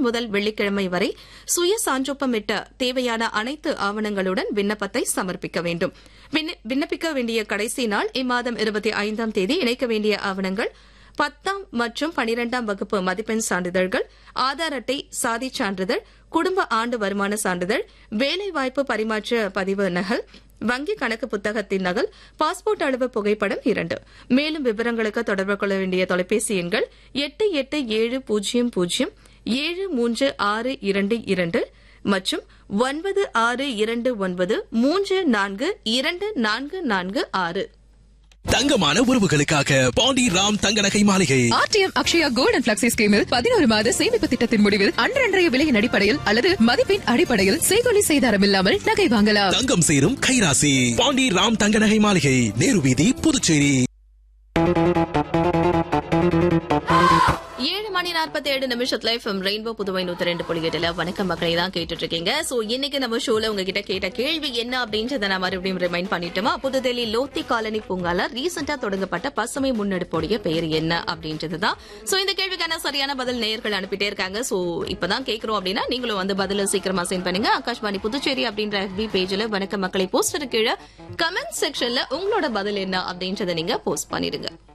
முதல் வெள்ளிக்கிழமை வரை சுய சான்றொப்பமிட்ட தேவையான அனைத்து ஆவணங்களுடன் விண்ணப்பத்தை சமர்ப்பிக்க வேண்டும் விண்ண- விண்ணப்பிக்க வேண்டிய கடைசி நாள் இம்மாதம் இருபத்தி ஐந்தாம் தேதி இணைக்க வேண்டிய ஆவணங்கள் பத்தாம் மற்றும் பனிரெண்டாம் வகுப்பு மதிப்பெண் சான்றிதழ்கள் ஆதார் அட்டை சாதி சான்றிதழ் குடும்ப ஆண்டு வருமான சான்றிதழ் வேலைவாய்ப்பு பரிமாற்ற பதிவு நகல் வங்கி கணக்கு புத்தகத்தின் நகல் பாஸ்போர்ட் அளவு புகைப்படம் இரண்டு மேலும் விவரங்களுக்கு தொடர்பு கொள்ள வேண்டிய தொலைபேசி எண்கள் எட்டு எட்டு ஏழு பூஜ்ஜியம் பூஜ்ஜியம் ஏழு மூன்று ஆறு இரண்டு இரண்டு மற்றும் ஒன்பது ஆறு இரண்டு ஒன்பது மூன்று நான்கு இரண்டு நான்கு நான்கு ஆறு தங்கமான உறவுகளுக்காக பாண்டி ராம் தங்க நகை மாளிகை RTM Akshaya gold and flexi ஸ்கீமில் பதினோரு மாத சேமிப்பு திட்டத்தின் முடிவில் அன்றன்றைய விலையின் அடிப்படையில் அல்லது மதிப்பின் அடிப்படையில் செய்கொலி செய்தாரம் இல்லாமல் நகை வாங்கலாம் தங்கம் சேரும் கைராசி பாண்டி ராம் தங்க நகை மாளிகை நேரு வீதி புதுச்சேரி ஏழு மணி நாற்பத்தி ஏழு நிமிஷத்துல எஃப்எம் ரெயின்போ புதுவை நூத்தி ரெண்டு புள்ளி எட்டுல வணக்கம் மக்களை தான் கேட்டுட்டு இருக்கீங்க சோ இன்னைக்கு நம்ம ஷோல உங்ககிட்ட கேட்ட கேள்வி என்ன அப்படின்றத நான் மறுபடியும் ரிமைண்ட் பண்ணிட்டோமா புதுடெல்லி லோத்தி காலனி பூங்கால ரீசெண்டா தொடங்கப்பட்ட பசுமை முன்னெடுப்போடைய பெயர் என்ன அப்படின்றதுதான் சோ இந்த கேள்விக்கான சரியான பதில் நேயர்கள் அனுப்பிட்டே இருக்காங்க சோ இப்பதான் கேக்குறோம் அப்படின்னா நீங்களும் வந்து பதில சீக்கிரமா சென்ட் பண்ணுங்க ஆகாஷ்வாணி புதுச்சேரி அப்படின்ற FB பேஜ்ல வணக்கம் மக்களை போஸ்டர் கீழே கமெண்ட் செக்ஷன்ல உங்களோட பதில் என்ன அப்படின்றத நீங்க போஸ்ட் பண்ணிடுங்க